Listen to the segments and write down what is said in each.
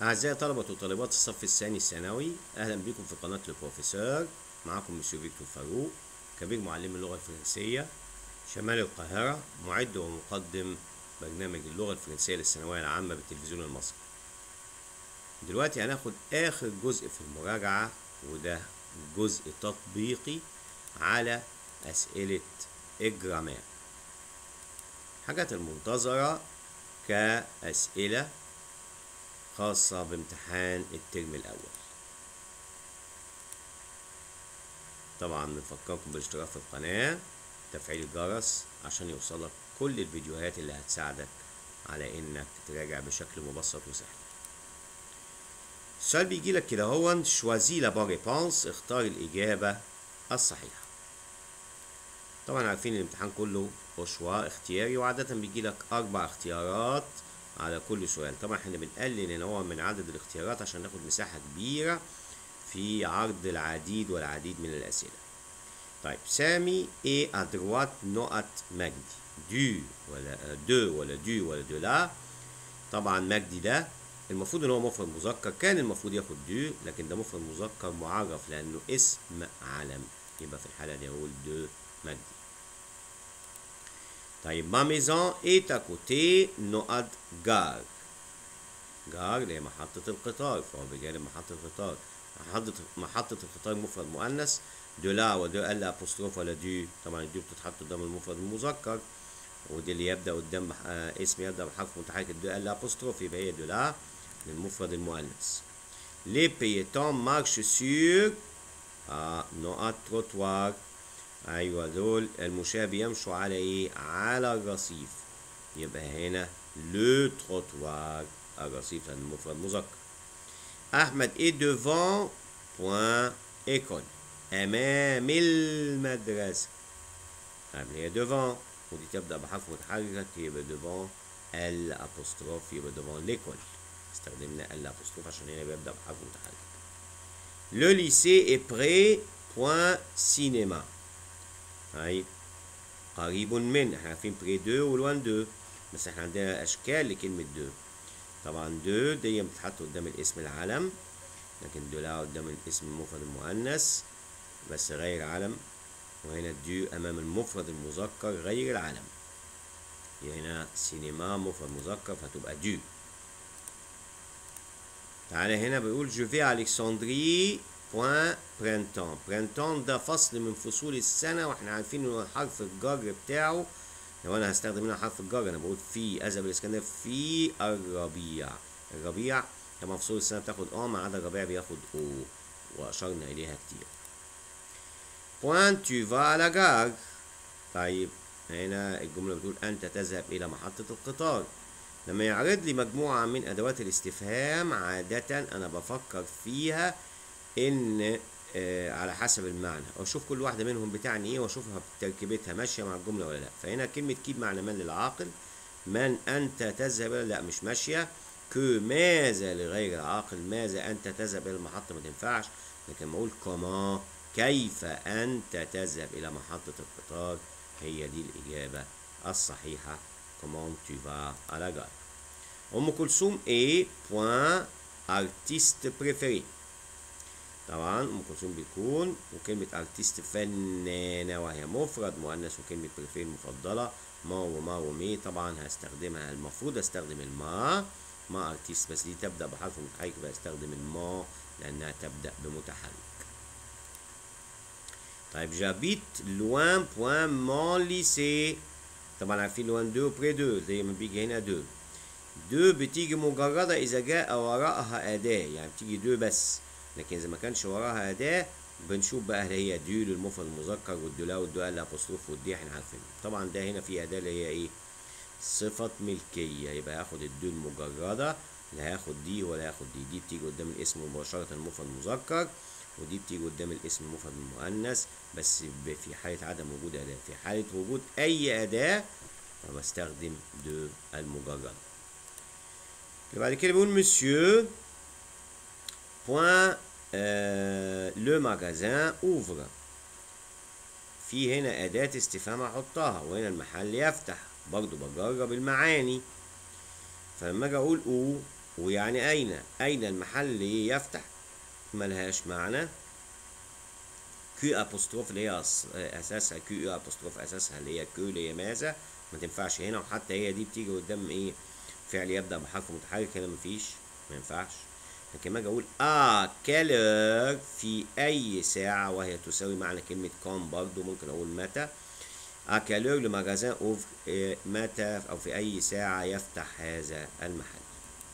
أعزائي طلبة وطالبات الصف الثاني الثانوي أهلا بكم في قناة البروفيسور معكم مسيو فيكتور فاروق كبير معلم اللغة الفرنسية شمال القاهرة معد ومقدم برنامج اللغة الفرنسية للثانوية العامة بالتلفزيون المصري دلوقتي هناخد آخر جزء في المراجعة وده جزء تطبيقي على أسئلة الجرامير حاجات المنتظرة كأسئلة خاصة بامتحان الترم الأول طبعا بنفكركم بالاشتراك في القناة تفعيل الجرس عشان يوصلك كل الفيديوهات اللي هتساعدك على انك تراجع بشكل مبسط وسهل السؤال بيجي لك كده هو شوازي لا بون ريبونس اختار الإجابة الصحيحة طبعا عارفين الامتحان كله أشواء اختياري وعادة بيجي لك أربع اختيارات على كل سؤال طبعا احنا بنقلل نوع من عدد الاختيارات عشان ناخد مساحة كبيرة في عرض العديد والعديد من الأسئلة طيب سامي ايه ادروات نقط مجدي دو ولا دو ولا دو ولا دو لا طبعا مجدي ده المفروض ان هو مفرد مذكر كان المفروض ياخد دو لكن ده مفرد مذكر معرف لانه اسم علم يبقى في الحالة دي اقول دو مجدي طيب ما ميزون ايت كوتي نقط جار جار اللي هي محطة القطار فهو بجانب محطة القطار محطة محطة القطار مفرد مؤنث دو لا ودو ال ابوستروف ولا دو طبعا الدو بتتحط قدام المفرد المذكر ودي اللي يبدا قدام آه اسم يبدا بحرف متحرك الدو ال ابوستروف يبقى هي دو لا للمفرد المؤنث لي بيتون مارش سور آه نقط تروتوار ايوه دول المشاة بيمشوا على ايه على الرصيف يبقى هنا لو تروتوار الرصيف المفرد مذكر احمد ايه devant بوان ايكول امام المدرسة طيب هي devant ودي تبدأ بحرف متحرك يبقى devant ال apostrophe يبقى devant l'école استخدمنا ال apostrophe عشان هنا بيبدأ بحرف متحرك le lycée est prêt point cinéma هاي قريب من احنا عارفين بري دو والوان دو بس احنا عندنا اشكال لكلمة دو طبعا دو دي بتتحط قدام الاسم العلم لكن دو لا قدام الاسم المفرد المؤنث بس غير علم وهنا دو امام المفرد المذكر غير العلم هنا سينما مفرد مذكر فهتبقى دو تعالى هنا بيقول جو في الكسندري بوان برينتون برينتون ده فصل من فصول السنة واحنا عارفين ان حرف الجر بتاعه لو انا هستخدم هنا حرف الجر انا بقول في اذهب الاسكندر في الربيع الربيع طبعا فصول السنة بتاخد اه ما عدا الربيع بياخد او واشرنا اليها كتير بوان تو فا على جار طيب هنا الجملة بتقول انت تذهب الى محطة القطار لما يعرض لي مجموعة من ادوات الاستفهام عادة انا بفكر فيها ان آه على حسب المعنى واشوف كل واحده منهم بتعني ايه واشوفها تركيبتها ماشيه مع الجمله ولا لا فهنا كلمه كيب معنى من للعاقل من انت تذهب لا مش ماشيه كو ماذا لغير العاقل ماذا انت تذهب الى المحطه ما تنفعش لكن ما اقول كما كيف انت تذهب الى محطه القطار هي دي الاجابه الصحيحه كومون تو فا على جار ام كلثوم ايه بوان ارتيست بريفيري طبعا ام كلثوم بيكون وكلمه ارتيست فنانه وهي مفرد مؤنث وكلمه بريفير مفضله ما وما ومي طبعا هستخدمها المفروض استخدم الما ما ارتيست بس دي تبدا بحرف متحرك يبقى استخدم الما لانها تبدا بمتحرك طيب جابيت لوان بوان مون ليسي طبعا عارفين لوان دو بري دو زي ما بيجي هنا دو دو بتيجي مجردة إذا جاء وراءها أداة يعني بتيجي دو بس لكن اذا ما كانش وراها اداه بنشوف بقى هل هي دو للمفرد المذكر والدو لا والدو ال ابوستروف والدي احنا عارفينها طبعا ده هنا في اداه اللي هي ايه صفه ملكيه يبقى هياخد الدو المجرده لا هياخد دي ولا هياخد دي دي بتيجي قدام الاسم مباشره المفرد المذكر ودي بتيجي قدام الاسم المفرد المؤنث بس في حاله عدم وجود اداه في حاله وجود اي اداه فبستخدم دو المجرده بعد كده بيقول مسيو point euh, le magasin ouvre في هنا أداة استفهام أحطها وهنا المحل يفتح برضو بجرب المعاني فلما أجي أقول أو ويعني أين أين المحل يفتح ملهاش معنى كيو أبوستروف اللي هي أص- أساسها كيو أبوستروف أساسها اللي هي كيو اللي هي ماذا ما تنفعش هنا وحتى هي دي بتيجي قدام إيه فعل يبدأ بحرف متحرك هنا مفيش ما ينفعش لكن ما اجي اقول اه كالور في اي ساعة وهي تساوي معنى كلمة كون برضو ممكن اقول متى à quelle heure le magasin ouvre et متى أو في أي ساعة يفتح هذا المحل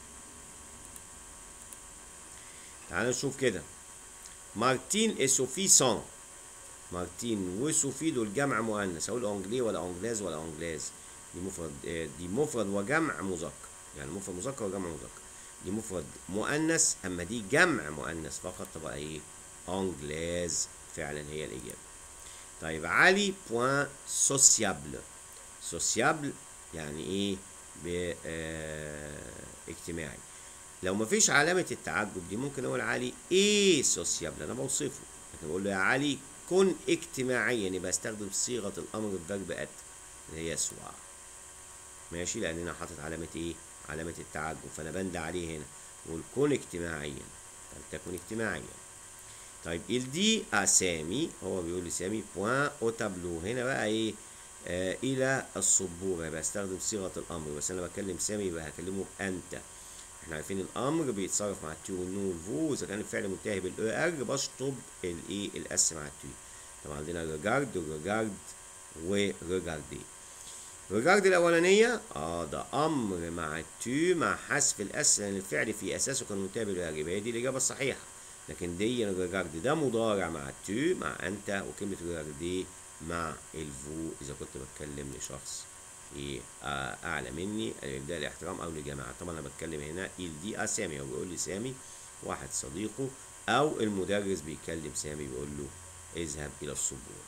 تعالوا نشوف كده مارتين et سوفي سون مارتين وسوفي دول جمع مؤنث أقول أنجلي ولا أنجلاز ولا أنجلاز دي مفرد آه، دي مفرد وجمع مذكر يعني مفرد مذكر وجمع مذكر دي مفرد مؤنث أما دي جمع مؤنث فقط تبقى إيه أنجلاز فعلا هي الإجابة طيب علي بوان سوسيابل سوسيابل يعني ايه ب آه، اجتماعي لو مفيش علامة التعجب دي ممكن اقول علي ايه سوسيابل انا بوصفه لكن بقول له يا علي كن اجتماعيا يبقى استخدم صيغة الامر الفيرب ات اللي هي سوا ماشي لان انا حاطط علامة ايه علامة التعجب فانا بند عليه هنا بقول كن اجتماعيا فلتكن اجتماعيا طيب il dit à سامي هو بيقول لسامي point au tableau هنا بقى ايه آه الى السبوره يبقى استخدم صيغه الامر بس انا بكلم سامي يبقى هكلمه انت احنا عارفين الامر بيتصرف مع التو والنو والفو اذا كان الفعل منتهي بالاو ار بشطب الايه الاس مع التو طبعا عندنا ريجارد وريجارد وريجاردي ريجارد الاولانيه اه ده امر مع التو مع حذف الاس لان الفعل في اساسه كان منتهي بالاو ار يبقى هي دي الاجابه الصحيحه لكن دي ريجارد ده مضارع مع التو مع انت وكلمه ريجاردي مع الفو اذا كنت بتكلم لشخص ايه آه، اعلى مني ده الاحترام او لجماعه طبعا انا بتكلم هنا il دي سامي هو بيقول لي سامي واحد صديقه او المدرس بيكلم سامي بيقول له اذهب الى السبوره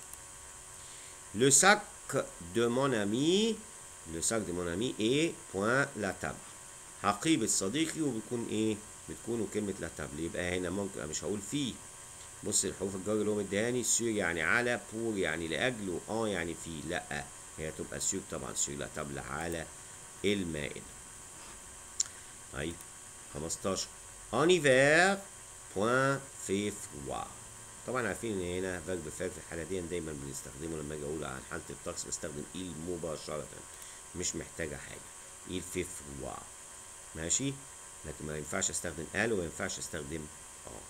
Le sac de mon ami le sac de mon ami est point la table حقيبة صديقي وبيكون ايه بتكون كلمة لا تable يبقى هنا ممكن مش هقول فيه بص الحروف الجر اللي هو مديهاني سور يعني على بور يعني لأجل وآن يعني في لأ هي تبقى سور طبعا سور لا تable على المائدة طيب 15 en hiver point fait froid طبعا عارفين ان هنا فيرب فاعل في الحاله دي دايما بنستخدمه لما اجي اقول عن حاله الطقس بستخدم il مباشره مش محتاجه حاجه il fait froid ماشي لكن ما ينفعش استخدم ال وما ينفعش استخدم اه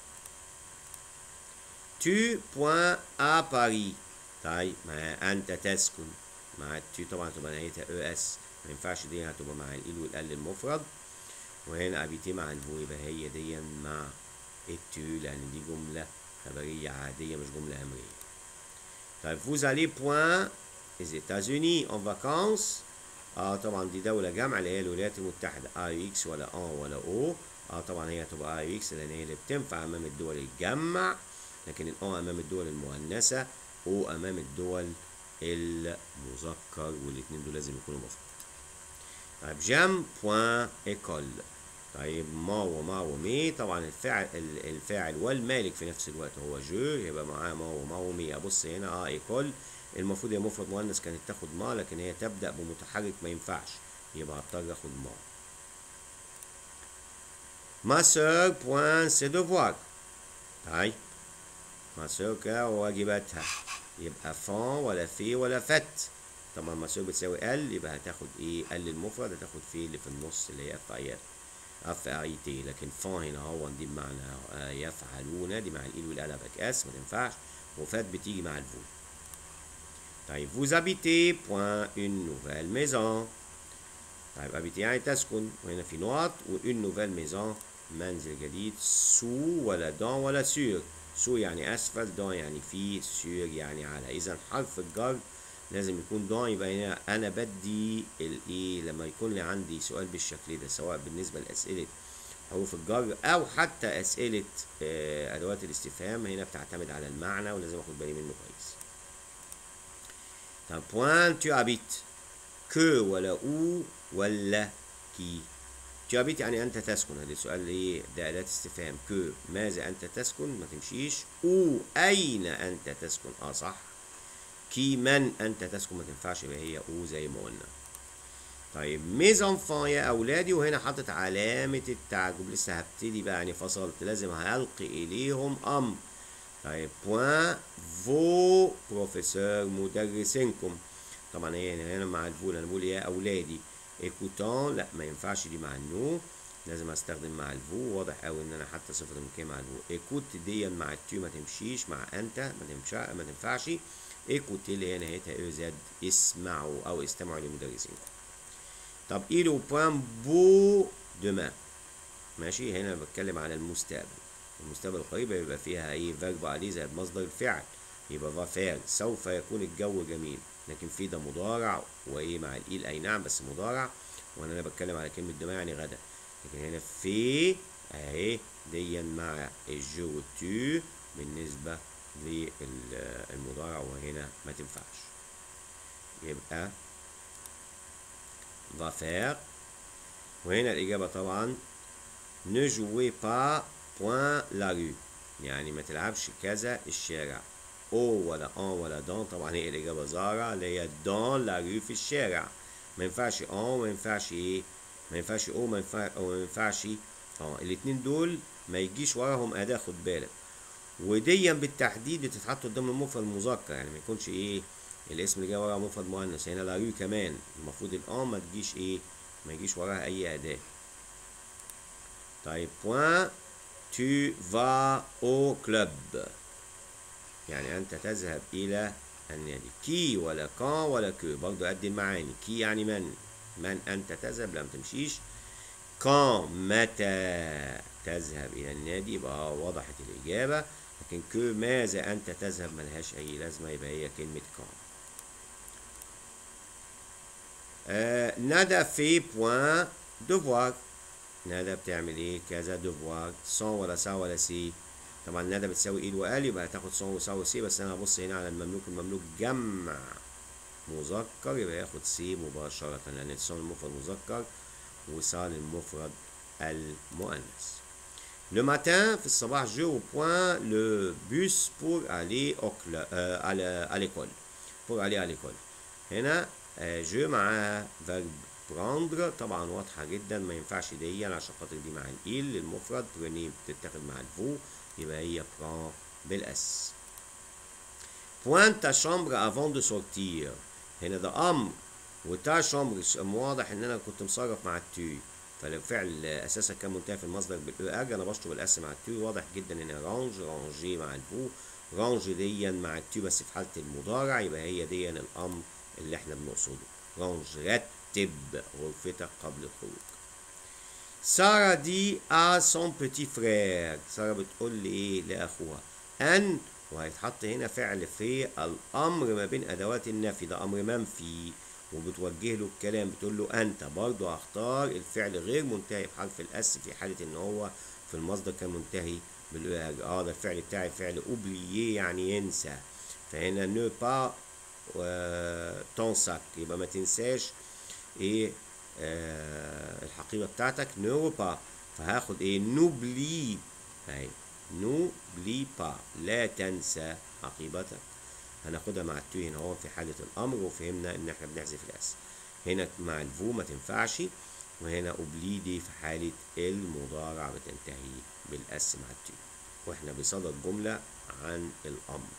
tu point à Paris طيب ما انت تسكن مع التو طبعا تبقى نهايتها او اس ما ينفعش دي هتبقى مع ال والال المفرد وهنا ابيتي مع الفو يبقى هي دي مع التو لان دي جمله خبريه عاديه مش جمله امريه طيب vous allez point les États-Unis en vacances اه طبعا دي دولة جامعة اللي هي الولايات المتحدة اي اكس ولا ان ولا او اه طبعا هي هتبقى اي اكس لان هي اللي بتنفع امام الدول الجمع لكن الان امام الدول المؤنثة او امام الدول المذكر والاتنين دول لازم يكونوا مفروض طيب جام بوان ايكول طيب ما وما ومي طبعا الفاعل ال- الفاعل والمالك في نفس الوقت هو جو يبقى معاه ما وما ومي ابص هنا اه ايكول المفروض هي مفرد مؤنث كانت تاخد ما لكن هي تبدا بمتحرك ما ينفعش يبقى هضطر اخد ما ما سور بوان سي دوفوار طيب ما سور كواجباتها يبقى فان ولا في ولا فت طبعا ما سور بتساوي ال يبقى هتاخد ايه ال المفرد هتاخد في اللي في النص اللي هي اف اي اف اي تي لكن فان هنا هو دي بمعنى آه، يفعلون دي مع الايل والال افك اس ما تنفعش وفات بتيجي مع الفو طيب vous habitez point une nouvelle maison طيب habiter يعني تسكن وهنا في نقط و une nouvelle maison منزل جديد sous ولا dans ولا sur sous يعني أسفل dans يعني في sur يعني على إذا حرف الجر لازم يكون dans يبقى هنا أنا بدي الإيه لما يكون لي عندي سؤال بالشكل ده سواء بالنسبة لأسئلة حروف الجر أو حتى أسئلة آه، أدوات الاستفهام هنا بتعتمد على المعنى ولازم أخد بالي منه كويس طب point tu habites que ولا ou ولا qui tu habites يعني أنت تسكن هذا السؤال إيه ده أداة استفهام que ماذا أنت تسكن ما تمشيش ou أين أنت تسكن أه صح كي من أنت تسكن ما تنفعش يبقى هي او زي ما قلنا طيب ميز انفان يا اولادي وهنا حاطط علامة التعجب لسه هبتدي بقى يعني فصلت لازم هلقي اليهم امر طيب بوان فو بروفيسور مدرسينكم طبعا هي هنا هنا مع الفو انا بقول يا اولادي ايكوتان لا ما ينفعش دي مع النو لازم استخدم مع الفو واضح قوي ان انا حتى صفر مكان مع الفو ايكوت دي مع التو ما تمشيش مع انت ما تنفعش ما تنفعش ايكوت اللي هي نهايتها او زد اسمعوا او استمعوا لمدرسينكم طب ايه لو بوان بو دما ماشي هنا بتكلم على المستقبل المستقبل القريب يبقى فيها ايه فيرب عليه زائد مصدر الفعل يبقى فا فعل سوف يكون الجو جميل لكن في ده مضارع وايه مع الايل اي نعم بس مضارع وانا انا بتكلم على كلمه دما يعني غدا لكن هنا في اهي ديا مع الجو والتو بالنسبه للمضارع وهنا ما تنفعش يبقى va faire وهنا الإجابة طبعا ne jouez pas point la rue يعني ما تلعبش كذا الشارع او ولا ان ولا دون طبعا هي الإجابة زارة اللي هي دون لا rue في الشارع ما ينفعش ان ما ينفعش ايه ما ينفعش او ما ينفعش او ما ينفعش اه الاتنين دول ما يجيش وراهم أداة خد بالك وديا بالتحديد بتتحط قدام المفرد المذكر يعني ما يكونش ايه الاسم اللي جاي ورا مفرد مؤنث هنا لا ريو كمان المفروض الان ما تجيش ايه ما يجيش وراها اي اداه طيب بوان tu vas au club يعني انت تذهب الى النادي كي ولا كان ولا كو برضو ادي المعاني كي يعني من من انت تذهب لا ما تمشيش كان متى تذهب الى النادي يبقى وضحت الاجابه لكن كو ماذا انت تذهب ملهاش اي لازمه يبقى هي كلمه كان آه ندى في بوان دوفوار ندى بتعمل ايه كذا دوفوار سون ولا سا ولا سي طبعا ندى بتساوي ايد وقال يبقى هتاخد سون وسا وسي بس انا هبص هنا على المملوك المملوك جمع مذكر يبقى ياخد سي مباشرة لأن سون المفرد مذكر وسا المفرد المؤنث Le matin, في الصباح je au point le bus pour aller au cl- euh, à la- à l'école. Pour aller à l'école. هنا آه، جو معاها فيرب براندر طبعا واضحة جدا ما ينفعش دي عشان خاطر دي مع الإيل للمفرد بريني بتتاخد مع الفو يبقى هي بران بالاس بوان تا شامبر افون دو سورتير هنا ده امر وتا شامبر واضح ان انا كنت مصرف مع التو فالفعل اساسا كان منتهي في المصدر بالاو اج انا بشطب الاس مع التو واضح جدا ان رانج رانجي مع الفو رانج ديا مع التو بس في حاله المضارع يبقى هي ديا الامر اللي احنا بنقصده رانج رتب غرفتك قبل الخروج سارة دي à son petit frère سارة بتقول لي ايه لاخوها ان وهيتحط هنا فعل في الامر ما بين ادوات النفي ده امر منفي وبتوجه له الكلام بتقول له انت برضه هختار الفعل غير منتهي بحرف الاس في حاله ان هو في المصدر كان منتهي بالاو اه ده الفعل بتاعي فعل اوبلييه يعني ينسى فهنا نو با تنسك يبقى ما تنساش ايه آه الحقيبه بتاعتك نو با فهاخد ايه نوبلي اهي نوبلي با لا تنسى حقيبتك هناخدها مع التو هنا هو في حاله الامر وفهمنا ان احنا بنحذف الاس هنا مع الفو ما تنفعش وهنا اوبلي دي في حاله المضارع بتنتهي بالاس مع التو واحنا بصدد جمله عن الامر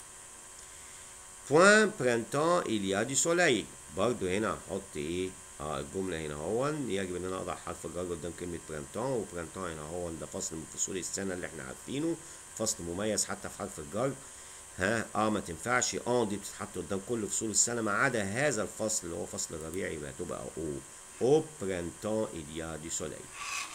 Point printemps il y a du soleil برضو هنا هحط ايه اه الجملة هنا هو يجب ان انا اضع حرف الجر قدام كلمة برينتان وبرينتان هنا هو ده فصل من فصول السنة اللي احنا عارفينه فصل مميز حتى في حرف الجر ها اه ما تنفعش اه دي بتتحط قدام كل فصول السنة ما عدا هذا الفصل اللي هو فصل الربيع يبقى تبقى او au printemps il y a du soleil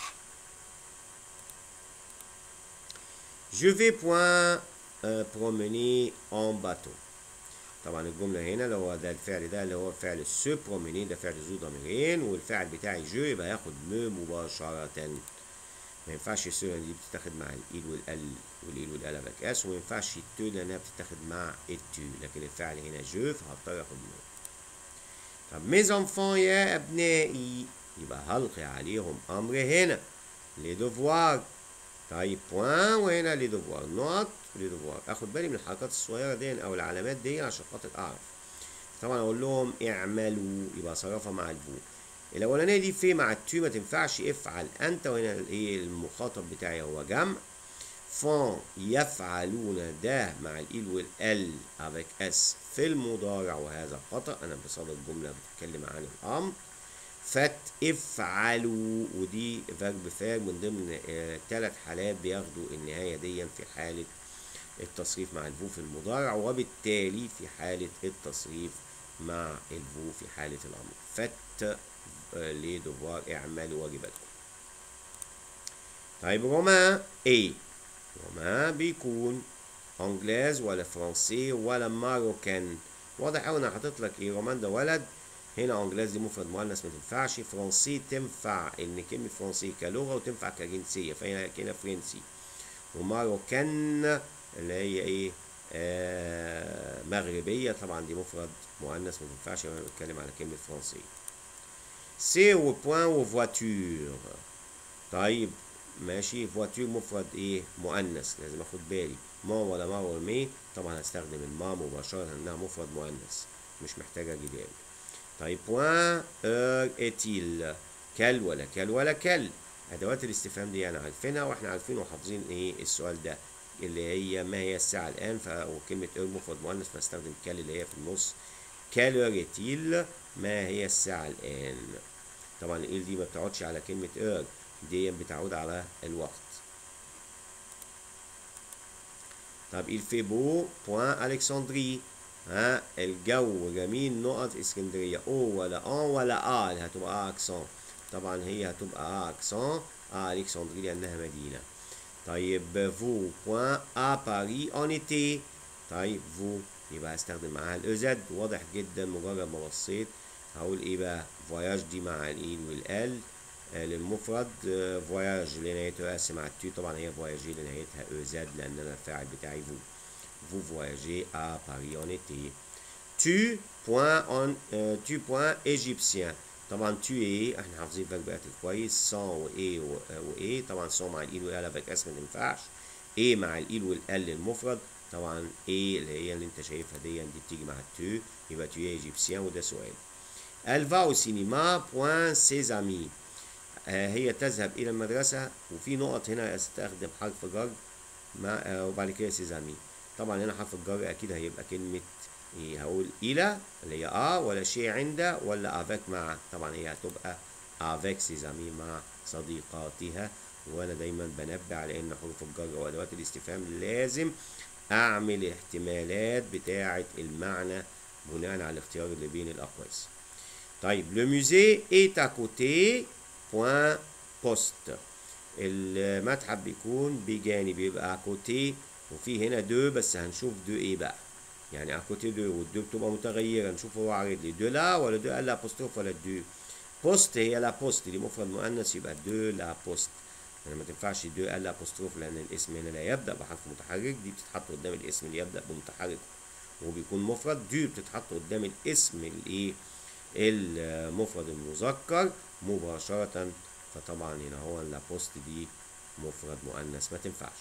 Je vais point euh, promener en bateau طبعا الجملة هنا اللي هو ده الفعل ده اللي هو فعل سو بروميني ده فعل ذو ضميرين والفعل بتاعي جو يبقى هياخد مو مباشرة ما ينفعش سو لان دي بتتاخد مع الايد والال والايد والال باك اس وما ينفعش التو لانها بتتاخد مع التو لكن الفعل هنا جو فهضطر اخد مو طب ميز انفان يا ابنائي يبقى هلقي عليهم امر هنا لي دوفوار طيب بوان وهنا لي دوفوار نوت لي دوفوار اخد بالي من الحركات الصغيره دي او العلامات دي عشان خاطر اعرف طبعا اقول لهم اعملوا يبقى صرفها مع الفو الاولانيه دي في مع التو ما تنفعش افعل انت وهنا الايه المخاطب بتاعي هو جمع فون يفعلون ده مع الايل والال افيك اس في المضارع وهذا خطا انا بصدد جمله بتتكلم عن الامر فت افعلوا ودي فيرب فاعل من ضمن ثلاث حالات بياخدوا النهايه دي في حاله التصريف مع الفو في المضارع وبالتالي في حاله التصريف مع الفو في حاله الامر فت لي دوفوار اعملوا واجباتكم طيب رومان ايه رومان بيكون انجلاز ولا فرنسي ولا ماروكان واضح قوي انا حاطط لك ايه رومان ده ولد هنا انجلاز دي مفرد مؤنث ما تنفعش فرنسي تنفع ان كلمه فرنسي كلغه وتنفع كجنسيه فهنا كده فرنسي وماروكان اللي هي ايه آه مغربيه طبعا دي مفرد مؤنث ما تنفعش وانا بتكلم على كلمه فرنسيه سي و بوان و فواتور طيب ماشي فواتور مفرد ايه مؤنث لازم اخد بالي ما ولا ما ولا مي طبعا هستخدم الما مباشره انها مفرد مؤنث مش محتاجه جدال طيب بوان اور اتيل كل ولا كل ولا كل ادوات الاستفهام دي انا عارفينها واحنا عارفين وحافظين ايه السؤال ده اللي هي ما هي الساعه الان فكلمه اور مفرد مؤنث فاستخدم كل اللي هي في النص كل اور اتيل ما هي الساعه الان طبعا الايل دي ما بتقعدش على كلمه اور دي بتعود على الوقت طب il fait beau point Alexandrie ها الجو جميل نقط اسكندريه او ولا ان ولا ال هتبقى اكسون طبعا هي هتبقى اكسون ا الكسندريه لانها مدينه طيب فو بوان ا باري اون ايتي طيب فو يبقى هستخدم معاها الاوزد واضح جدا مجرد ما بصيت هقول ايه بقى فواياج دي مع الايل والال للمفرد فواياج لنهايته اس مع التو طبعا هي فواياجي لنهايتها اوزد لان انا الفاعل بتاعي فو vous voyagez à Paris en été. Tu point en euh, tu point égyptien طبعا tu es احنا حافظين فيربات كويس sans و ايه و ايه طبعا sans مع الايل والال افيك اس ما تنفعش ايه مع الايل والال المفرد طبعا ايه اللي هي اللي انت شايفها دي دي بتيجي مع التو يبقى tu es égyptien وده سؤال Elle va au cinéma point ses amis آه هي تذهب الى المدرسه وفي نقط هنا استخدم حرف جر مع آه وبعد كده ses amis طبعا هنا حرف الجر اكيد هيبقى كلمه ايه هقول الى اللي هي اه ولا شيء عند ولا افيك مع طبعا هي هتبقى افيك سيزامي مع صديقاتها وانا دايما بنبه على ان حروف الجر وادوات الاستفهام لازم اعمل احتمالات بتاعه المعنى بناء على الاختيار اللي بين الاقواس طيب لو musée est à côté point poste المتحف بيكون بجانب يبقى كوتي وفي هنا دو بس هنشوف دو ايه بقى يعني اكوتي دو والدو بتبقى متغيره نشوف هو عارض لي دو لا ولا دو لا بوستوف ولا دو بوست هي لا بوست دي مفرد مؤنث يبقى دو لا بوست يعني ما تنفعش دو لا بوستروف لان الاسم هنا لا يبدا بحرف متحرك دي بتتحط قدام الاسم اللي يبدا بمتحرك وبيكون مفرد دو بتتحط قدام الاسم الايه المفرد المذكر مباشره فطبعا هنا هو لا بوست دي مفرد مؤنث ما تنفعش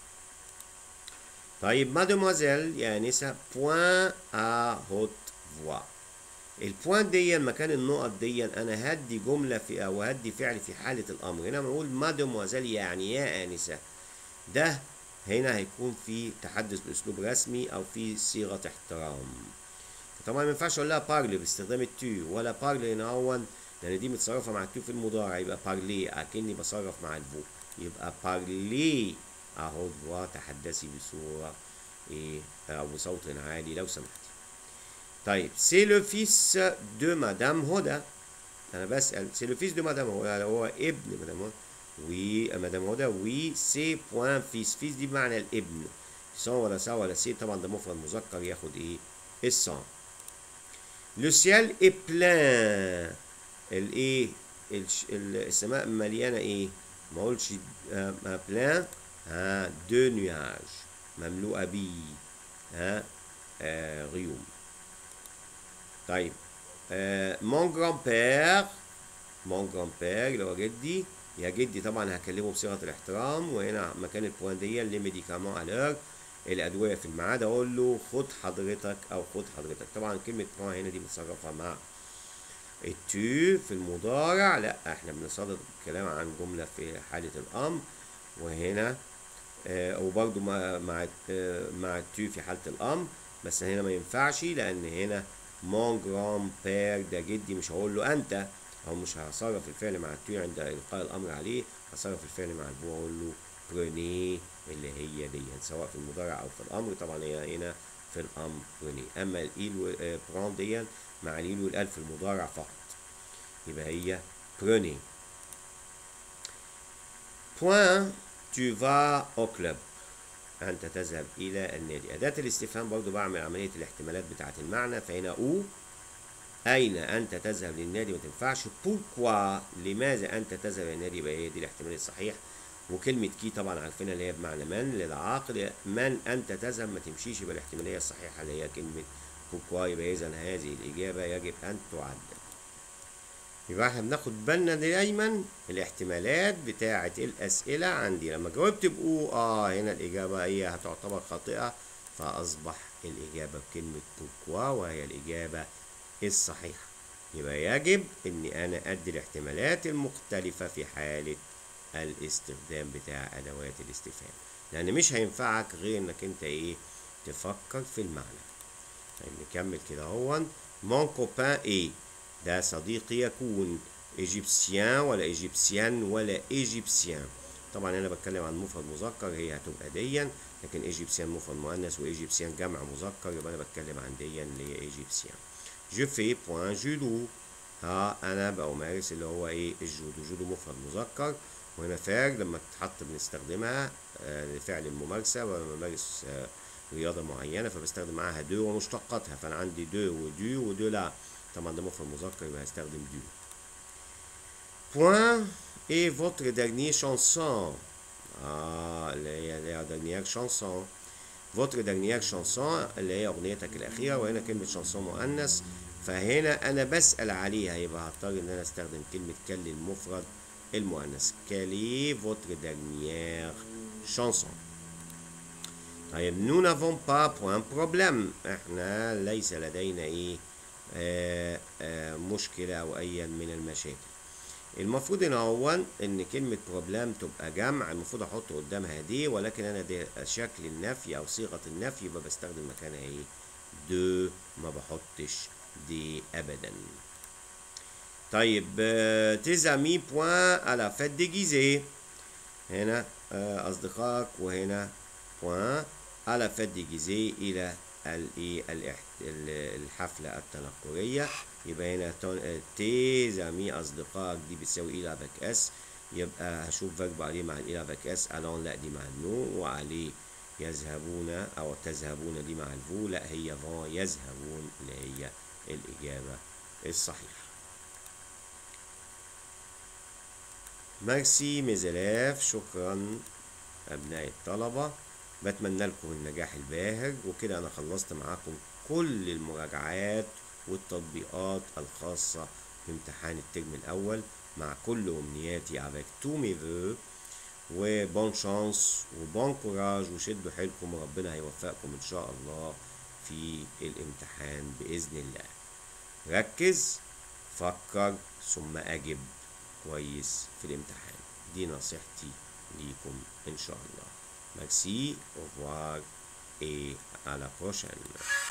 طيب مادموزيل يا نسا بوان ا هوت فوا البوان دي مكان النقط دي انا هدي جمله في او هدي فعل في حاله الامر هنا بنقول مادموزيل يعني يا انسه ده هنا هيكون في تحدث باسلوب رسمي او في صيغه احترام طبعا ما ينفعش اقول لها بارلي باستخدام التو ولا بارلي هنا هو لان دي متصرفه مع التو في المضارع يبقى بارلي اكني بصرف مع الفو يبقى بارلي اهو فوا تحدثي بصورة ايه او بصوت عالي لو سمحتي طيب سي لو فيس دو مدام هدى انا بسأل سي لو فيس دو مدام هدى هو ابن مدام هدى وي مدام هدى وي سي بوان فيس فيس دي بمعنى الابن سون ولا سا ولا سي طبعا ده مفرد مذكر ياخد ايه السون لو سيال اي بلان الايه السماء مليانه ايه ما اقولش بلان ها دو نياج مملوءة بي ها آه غيوم طيب مون جران بير مون جران بير اللي هو جدي يا جدي طبعا هكلمه بصيغه الاحترام وهنا مكان البوان دي لي ميديكامون الور الادويه في الميعاد اقول له خد حضرتك او خد حضرتك طبعا كلمه بوان هنا دي متصرفه مع التو في المضارع لا احنا بنصدد الكلام عن جملة في حالة الأمر وهنا آه وبرضو مع مع آه مع التو في حالة الأمر بس هنا ما ينفعش لأن هنا مون جرام بير ده جدي مش هقول له أنت أو مش هصرف الفعل مع التو عند إلقاء الأمر عليه هصرف الفعل مع البو أقول له بروني اللي هي دي سواء في المضارع أو في الأمر طبعا هي هنا في الأمر بروني أما الإيل آه برون دي مع الإيل والأل في المضارع فقط يبقى هي بروني بوان tu vas au club أنت تذهب إلى النادي أداة الاستفهام برضو بعمل عملية الاحتمالات بتاعة المعنى فهنا أو أين أنت تذهب للنادي ما تنفعش بوركوا لماذا أنت تذهب إلى النادي يبقى هي دي الاحتمال الصحيح وكلمة كي طبعا عارفينها اللي هي بمعنى من للعاقل من أنت تذهب ما تمشيش يبقى الاحتمالية الصحيحة اللي هي كلمة بوركوا يبقى إذا هذه الإجابة يجب أن تعدل يبقى احنا بناخد بالنا دايما الاحتمالات بتاعة الأسئلة عندي لما جاوبت بقوا اه هنا الإجابة هي هتعتبر خاطئة فأصبح الإجابة بكلمة بوركوا وهي الإجابة الصحيحة يبقى يجب إني أنا أدي الاحتمالات المختلفة في حالة الاستخدام بتاع أدوات الاستفهام لأن مش هينفعك غير إنك أنت إيه تفكر في المعنى طيب نكمل كده هو مون كوبان إيه ده صديقي يكون ايجيبسيان ولا ايجيبسيان ولا ايجيبسيان طبعا انا بتكلم عن مفرد مذكر هي هتبقى ديا لكن ايجيبسيان مفرد مؤنث وايجيبسيان جمع مذكر يبقى انا بتكلم عن ديا اللي هي ايجيبسيان جو في بوان جودو ها انا بمارس اللي هو ايه الجودو جودو مفرد مذكر وهنا فعل لما تتحط بنستخدمها آه لفعل الممارسه ولما بمارس آه رياضه معينه فبستخدم معاها دو ومشتقاتها فانا عندي دو ودو ودو لا طبعا ده مفرد مذكر يبقى هستخدم دو بوان ايه فوتر dernier chanson اه اللي هي اللي هي dernière chanson فوتر dernière chanson اللي هي اغنيتك الاخيره وهنا كلمه شانسون مؤنث فهنا انا بسال عليها يبقى هضطر ان انا استخدم كلمه كل المفرد المؤنث كالي فوتر dernière chanson طيب nous n'avons pas point problème احنا ليس لدينا ايه آآ آآ مشكلة أو أي من المشاكل المفروض هنا هو إن كلمة بروبلام تبقى جمع المفروض أحط قدامها دي ولكن أنا دي شكل النفي أو صيغة النفي يبقى بستخدم مكانها إيه دو ما بحطش دي أبدا طيب تزامي بوان على فات ديجيزي هنا أصدقائك وهنا بوان على فات ديجيزي إلى الايه الحفله التنكريه يبقى هنا تي زامي اصدقائك دي بتساوي الى باك اس يبقى هشوف فيرب عليه مع الى باك اس الون لا دي مع النو وعليه يذهبون او تذهبون دي مع الفو لا هي فون يذهبون اللي هي الاجابه الصحيحه ميرسي ميزلاف شكرا ابناء الطلبه بتمنى لكم النجاح الباهر وكده انا خلصت معاكم كل المراجعات والتطبيقات الخاصة بامتحان الترم الاول مع كل امنياتي avec tous mes voeux وبون شانس وبون كوراج وشدوا حيلكم وربنا هيوفقكم ان شاء الله في الامتحان باذن الله ركز فكر ثم اجب كويس في الامتحان دي نصيحتي ليكم ان شاء الله Merci, au revoir et à la prochaine.